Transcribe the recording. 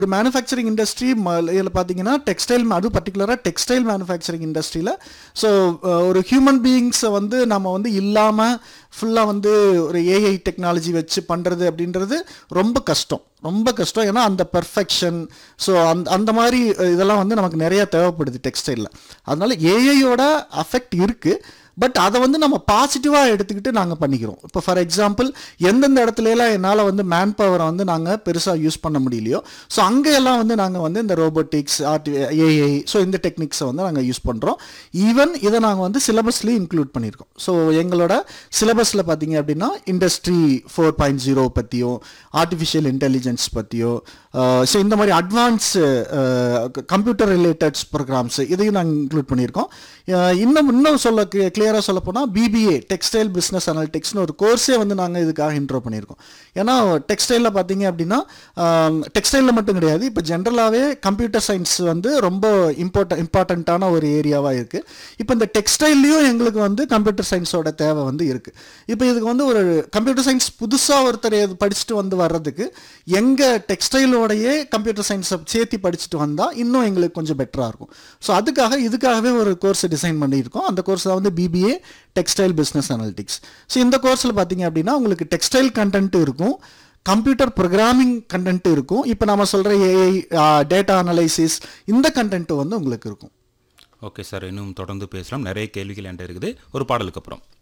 ஒரு manufacturing industry இதில் பார்த்தீங்கன்னா டெக்ஸ்டைல் அது பர்டிகுலராக டெக்ஸ்டைல் மேனுஃபேக்சரிங் இண்டஸ்ட்ரியில் ஸோ ஒரு ஹியூமன் பீயிங்ஸை வந்து நம்ம வந்து இல்லாமல் ஃபுல்லாக வந்து ஒரு ஏஐ டெக்னாலஜி வச்சு பண்ணுறது அப்படின்றது ரொம்ப கஷ்டம் ரொம்ப கஷ்டம் ஏன்னா அந்த பெர்ஃபெக்ஷன் ஸோ அந்த அந்த மாதிரி இதெல்லாம் வந்து நமக்கு நிறைய தேவைப்படுது டெக்ஸ்டைலில் அதனால ஏஐயோட அஃபெக்ட் இருக்குது பட் அதை வந்து நம்ம பாசிட்டிவாக எடுத்துக்கிட்டு நாங்கள் பண்ணிக்கிறோம் இப்போ ஃபார் எக்ஸாம்பிள் எந்தெந்த இடத்துலலாம் என்னால் வந்து மேன் பவரை வந்து நாங்கள் பெருசாக யூஸ் பண்ண முடியலையோ ஸோ அங்கே எல்லாம் வந்து நாங்கள் வந்து இந்த ரோபோட்டிக்ஸ் ஆர்டி ஏஐ ஸோ இந்த டெக்னிக்ஸை வந்து நாங்கள் யூஸ் பண்ணுறோம் ஈவன் இதை நாங்கள் வந்து சிலபஸ்லேயும் இன்க்ளூட் பண்ணியிருக்கோம் ஸோ எங்களோட சிலபஸில் பார்த்தீங்க அப்படின்னா இண்டஸ்ட்ரி ஃபோர் பாயிண்ட் ஜீரோ பற்றியும் ஆர்டிஃபிஷியல் இன்டெலிஜென்ஸ் பற்றியோ ஸோ இந்த மாதிரி அட்வான்ஸ் கம்ப்யூட்டர் ரிலேட்டட்ஸ் ப்ரோக்ராம்ஸ் இதையும் நாங்கள் இன்க்ளூட் பண்ணியிருக்கோம் அஹ் இன்னும் இன்னும் சொல்ல கிளியராக சொல்ல போனால் பிபிஏ டெக்ஸ்டைல் பிஸ்னஸ் அனாலிட்டிக்ஸ்னு ஒரு கோர்ஸே வந்து நாங்கள் இதுக்காக இன்ட்ரோ பண்ணியிருக்கோம் ஏன்னா டெக்ஸ்டைலில் பார்த்தீங்க அப்படின்னா டெக்ஸ்டைலில் மட்டும் கிடையாது இப்போ ஜென்ரலாகவே கம்ப்யூட்டர் சயின்ஸ் வந்து ரொம்ப இம்பார்ட்ட இம்பார்ட்டண்ட்டான ஒரு ஏரியாவாக இருக்குது இப்போ இந்த டெக்ஸ்டைல்லையும் எங்களுக்கு வந்து கம்ப்யூட்டர் சயின்ஸோட தேவை வந்து இருக்குது இப்போ இதுக்கு வந்து ஒரு கம்ப்யூட்டர் சயின்ஸ் புதுசாக ஒருத்தர் இது படிச்சுட்டு வந்து வர்றதுக்கு எங்கள் டெக்ஸ்டைலோடையே கம்ப்யூட்டர் சயின்ஸை சேர்த்து படிச்சுட்டு வந்தால் இன்னும் எங்களுக்கு கொஞ்சம் பெட்டராக இருக்கும் ஸோ அதுக்காக இதுக்காகவே ஒரு கோர்ஸ் டிசைன் பண்ணியிருக்கோம் அந்த கோர்ஸ் தான் வந்து BBA textile business analytics so இந்த கோர்ஸில் பார்த்தீங்க அப்படின்னா உங்களுக்கு டெக்ஸ்டைல் கண்டென்ட் இருக்கும் கம்ப்யூட்டர் ப்ரோக்ராமிங் கண்டென்ட் இருக்கும் இப்போ நம்ம சொல்கிற ஏஐ டேட்டா அனலைசிஸ் இந்த கண்டென்ட் வந்து உங்களுக்கு இருக்கும் ஓகே சார் இன்னும் தொடர்ந்து பேசலாம் நிறைய கேள்விகள் என்கிட்ட இருக்குது ஒரு பாடலுக்கு அப்புறம்